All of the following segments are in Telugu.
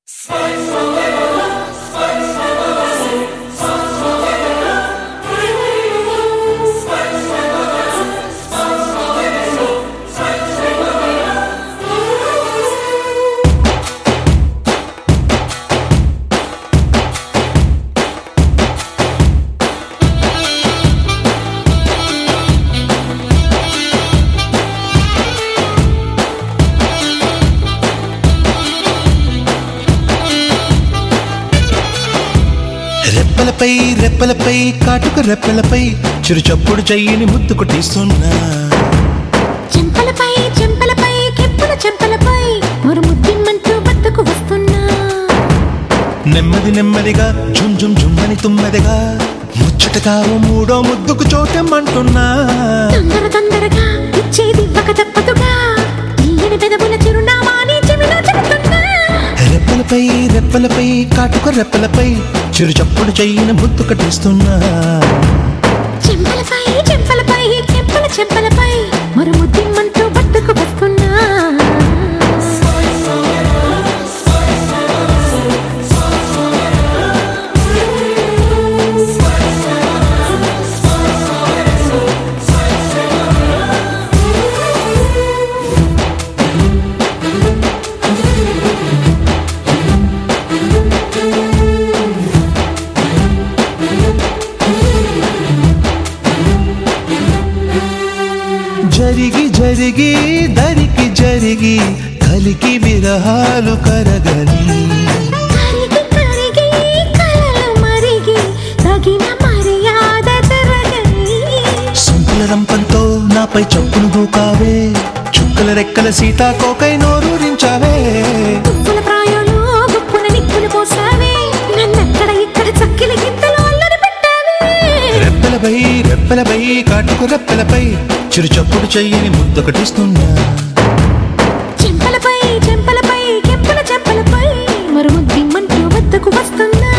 రెప్పలపై రెప్పలపై కాటుక రెప్పలపై చిరు చప్పుడు చెయ్యిని ముద్దు కొట్టిస్తున్నా చెంపలపై చెంపలపై కెప్పుల చెంపలపై మరు ముద్దిమ్మంటూ బద్దకు వస్తున్నా నెమ్మది నెమ్మదిగా జుమ్ జుమ్ జుమ్మని తుమ్మెదగా ముచ్చటగా ఓ మూడో ముద్దుకు చోటెమ్మంటున్నా తొందర తొందరగా ఇచ్చేది ఇవ్వక తప్పదుగా తీయని పెదవుల చిరునామా నీ చెవిలో చెబుతున్నా రెప్పలపై రెప్పలపై కాటుక రెప్పలపై చిరు చప్పుడు చెయ్యిని ముద్దు కట్టిస్తున్నా చెంపలపై చెంపలపై కెప్పుల చెంపలపై మరు ముద్దిమ్మంటూ బద్దకు వస్తున్నా జరిగి జరిగి దరికి జరిగి కలికి విరహాలు కరగని కరిగి కరిగి కలలు మరిగి తగిన మర్యాద తరగని సొంపుల రంపంతో నాపై చప్పును దూకావే చుక్కల రెక్కల సీతాకోకై నోరూరించావే పువ్వుల ప్రాయంలో గుప్పున నిప్పులు పోసావే నన్నక్కడ ఇక్కడ చక్కిలి గింతలు అల్లరి పెట్టావే రెప్పలపై రెప్పలపై కాటుకు రెప్పలపై చిరు చప్పుడు చెయ్యని ముద్దొకటిస్తున్నా చెంపలపై చెంపలపై కెంపుల చెంపలపై మరుము దిమ్మంటూ వద్దకు వస్తున్నా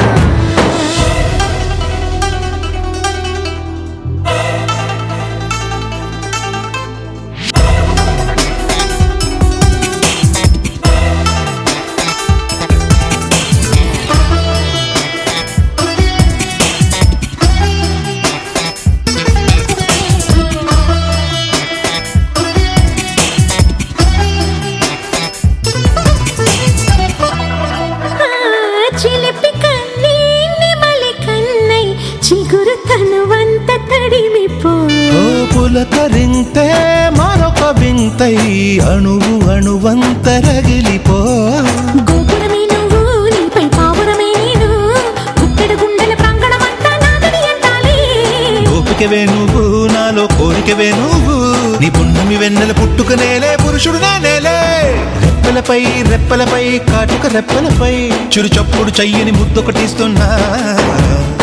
ఆ, చిలిపి కన్నీ నెమలి కన్నై చిగురు తనువంత తడిమిపో ఓ పులకరింతే మరొక వింతై అణువు అణువంత రగిలిపో గోపురమే నువ్వు నీపై పావురమే నేను గుట్టెడు గుండెల ప్రాంగణమంతా నాదని ఎంటాలి ఓపికవే నువ్వు నాలో కోరికవే నువ్వు నీ పుణ్యమి వెన్నెల పుట్టుకనేలే పురుషుడు నేనేలే రెప్పలపై రెప్పలపై కాటుక రెప్పలపై చిరు చప్పుడు చెయ్యని ముద్దొకటిస్తున్నా